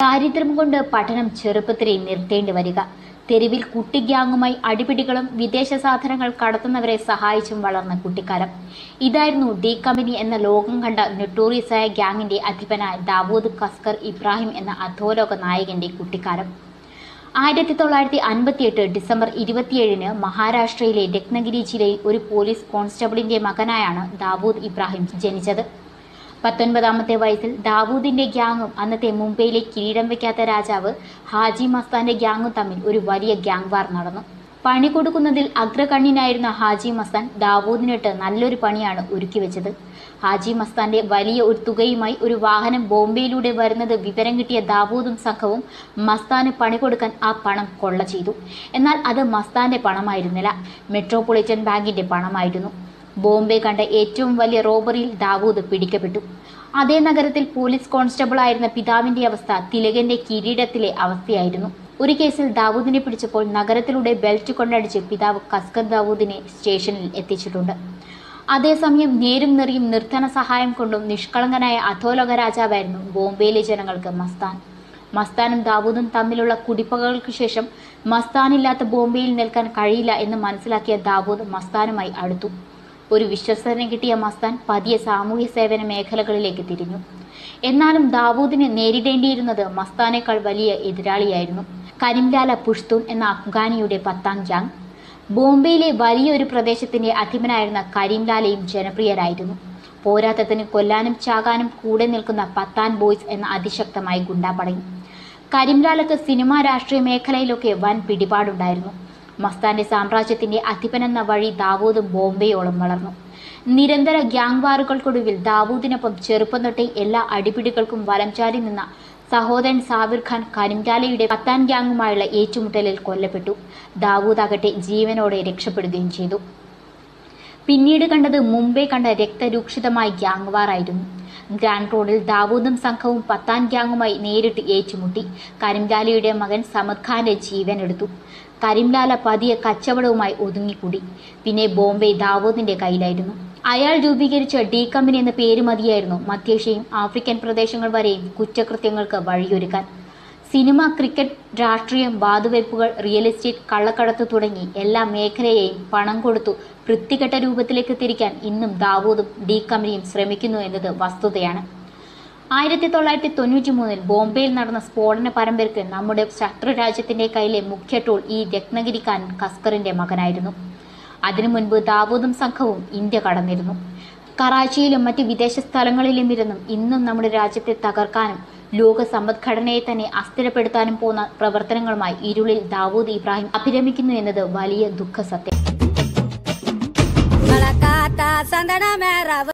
ദാരിദ്ര്യം കൊണ്ട് പഠനം ചെറുപ്പത്തിലേ നിർത്തേണ്ടി വരിക തെരുവിൽ കുട്ടി ഗ്യാങ്ങുമായി അടിപിടികളും വിദേശ സാധനങ്ങൾ കടത്തുന്നവരെ സഹായിച്ചും വളർന്ന കുട്ടിക്കാലം ഇതായിരുന്നു ഡി കമ്പനി എന്ന ലോകം കണ്ട നെട്ടോറിയസായ ഗ്യാങ്ങിന്റെ അധിപനായ ദാവൂദ് കസ്കർ ഇബ്രാഹിം എന്ന അധോലോക നായകന്റെ കുട്ടിക്കാലം ആയിരത്തി തൊള്ളായിരത്തി അൻപത്തിയെട്ട് ഡിസംബർ ഇരുപത്തിയേഴിന് മഹാരാഷ്ട്രയിലെ രത്നഗിരി ജില്ലയിൽ ഒരു പോലീസ് കോൺസ്റ്റബിളിന്റെ മകനായാണ് ദാവൂദ് ഇബ്രാഹിം ജനിച്ചത് പത്തൊൻപതാമത്തെ വയസ്സിൽ ദാവൂദിന്റെ ഗ്യാങ്ങും അന്നത്തെ മുംബൈയിലെ കിരീടം വെക്കാത്ത രാജാവ് ഹാജി മസ്താന്റെ ഗ്യാങ്ങും തമ്മിൽ ഒരു വലിയ ഗ്യാങ് വാർ നടന്നു പണി കൊടുക്കുന്നതിൽ അഗ്രകണ്യനായിരുന്ന ഹാജി മസ്താൻ ദാവൂദിനിട്ട് നല്ലൊരു പണിയാണ് ഒരുക്കി വെച്ചത് ഹാജി മസ്താന്റെ വലിയ ഒരു തുകയുമായി ഒരു വാഹനം ബോംബെയിലൂടെ വരുന്നത് വിവരം കിട്ടിയ ദാവൂദും സംഘവും മസ്താന് പണി കൊടുക്കാൻ ആ പണം കൊള്ള ചെയ്തു എന്നാൽ അത് മസ്താന്റെ പണമായിരുന്നില്ല മെട്രോപൊളിറ്റൻ ബാങ്കിന്റെ പണമായിരുന്നു ബോംബെ കണ്ട ഏറ്റവും വലിയ റോബറിയിൽ ദാവൂദ് പിടിക്കപ്പെട്ടു അതേ നഗരത്തിൽ പോലീസ് കോൺസ്റ്റബിൾ ആയിരുന്ന പിതാവിന്റെ അവസ്ഥ തിലകന്റെ കിരീടത്തിലെ അവസ്ഥയായിരുന്നു ഒരു കേസിൽ ദാവൂദിനെ പിടിച്ചപ്പോൾ നഗരത്തിലൂടെ ബെൽറ്റ് കൊണ്ടടിച്ച് പിതാവ് കസ്കർ ദാവൂദിനെ സ്റ്റേഷനിൽ എത്തിച്ചിട്ടുണ്ട് അതേസമയം നേരും നെറിയും നിർധന സഹായം കൊണ്ടും നിഷ്കളങ്കനായ അധോലോക രാജാവായിരുന്നു ബോംബെയിലെ ജനങ്ങൾക്ക് മസ്താൻ മസ്താനും ദാവൂദും തമ്മിലുള്ള കുടിപ്പകകൾക്ക് ശേഷം മസ്താനില്ലാത്ത ബോംബെയിൽ നിൽക്കാൻ കഴിയില്ല എന്ന് മനസ്സിലാക്കിയ ദാവൂദ് മസ്താനുമായി അടുത്തു ഒരു വിശ്വസന കിട്ടിയ മസ്താൻ പതിയെ സാമൂഹ്യ സേവന മേഖലകളിലേക്ക് തിരിഞ്ഞു എന്നാലും ദാവൂദിന് നേരിടേണ്ടിയിരുന്നത് മസ്താനേക്കാൾ വലിയ എതിരാളിയായിരുന്നു കരിംലാല പുഷ്തൂൻ എന്ന അഫ്ഗാനിയുടെ പത്താം ഗ്യാങ് ബോംബെയിലെ വലിയൊരു പ്രദേശത്തിന്റെ അധിപനായിരുന്ന കരീംലാലയും ജനപ്രിയരായിരുന്നു പോരാത്തതിന് കൊല്ലാനും ചാകാനും കൂടെ നിൽക്കുന്ന പത്താൻ ബോയ്സ് എന്ന അതിശക്തമായ ഗുണ്ടാപ്പടയും കരിംലാലക്ക് സിനിമാ രാഷ്ട്രീയ മേഖലയിലൊക്കെ വൻ പിടിപാടുണ്ടായിരുന്നു മസ്താന്റെ സാമ്രാജ്യത്തിന്റെ അധിപനെന്ന വഴി ദാവൂദ് ബോംബെയോളം വളർന്നു നിരന്തര ഗ്യാങ് വാറുകൾക്കൊടുവിൽ ദാവൂദിനൊപ്പം ചെറുപ്പം തൊട്ടേ എല്ലാ അടിപിടികൾക്കും വലം ചാരി നിന്ന സഹോദരൻ സാബിർ ഖാൻ കരിംലാലയുടെ പത്താൻ ഗ്യാങ്ങുമായുള്ള ഏറ്റുമുട്ടലിൽ കൊല്ലപ്പെട്ടു ദാവൂദ് ആകട്ടെ ജീവനോടെ രക്ഷപ്പെടുകയും ചെയ്തു പിന്നീട് കണ്ടത് മുംബൈ കണ്ട രക്തരൂക്ഷിതമായ ഗ്യാങ് വാറായിരുന്നു ഗ്രാൻഡ് റോഡിൽ ദാവൂദും സംഘവും പത്താൻ ഗ്യാങ്ങുമായി നേരിട്ട് ഏറ്റുമുട്ടി കരിംലാലയുടെ മകൻ സമദ് ഖാന്റെ ജീവൻ എടുത്തു കരിംലാല പതിയെ കച്ചവടവുമായി ഒതുങ്ങിക്കൂടി പിന്നെ ബോംബെ ദാവൂദിന്റെ കയ്യിലായിരുന്നു അയാൾ രൂപീകരിച്ച ഡി കമ്പനി എന്ന പേര് മതിയായിരുന്നു മധ്യേഷ്യയും ആഫ്രിക്കൻ പ്രദേശങ്ങൾ വരെയും കുറ്റകൃത്യങ്ങൾക്ക് വഴിയൊരുക്കാൻ സിനിമ ക്രിക്കറ്റ് രാഷ്ട്രീയം വാതുവെപ്പുകൾ റിയൽ എസ്റ്റേറ്റ് കള്ളക്കടത്ത് തുടങ്ങി എല്ലാ മേഖലയെയും പണം കൊടുത്തു വൃത്തികെട്ട രൂപത്തിലേക്ക് തിരിക്കാൻ ഇന്നും ദാവൂദും ഡി കമ്പനിയും ശ്രമിക്കുന്നു എന്നത് വസ്തുതയാണ് ആയിരത്തി തൊള്ളായിരത്തി തൊണ്ണൂറ്റി മൂന്നിൽ ബോംബെയിൽ നടന്ന സ്ഫോടന പരമ്പരയ്ക്ക് നമ്മുടെ ശത്രു രാജ്യത്തിന്റെ കയ്യിലെ മുഖ്യ ടോൾ ഈ രത്നഗിരിക്കാരൻ കസ്കറിന്റെ മകനായിരുന്നു അതിനു മുൻപ് ദാവൂദും സംഘവും ഇന്ത്യ കടന്നിരുന്നു കറാച്ചിയിലും മറ്റ് വിദേശ സ്ഥലങ്ങളിലും ഇരുന്നും ഇന്നും നമ്മുടെ രാജ്യത്തെ തകർക്കാനും ലോക സമ്പദ്ഘടനയെ തന്നെ അസ്ഥിരപ്പെടുത്താനും പോകുന്ന പ്രവർത്തനങ്ങളുമായി ഇരുളിൽ ദാവൂദ് ഇബ്രാഹിം അഭിരമിക്കുന്നു എന്നത് വലിയ ദുഃഖസത്യം Malakata, Sandana Mera,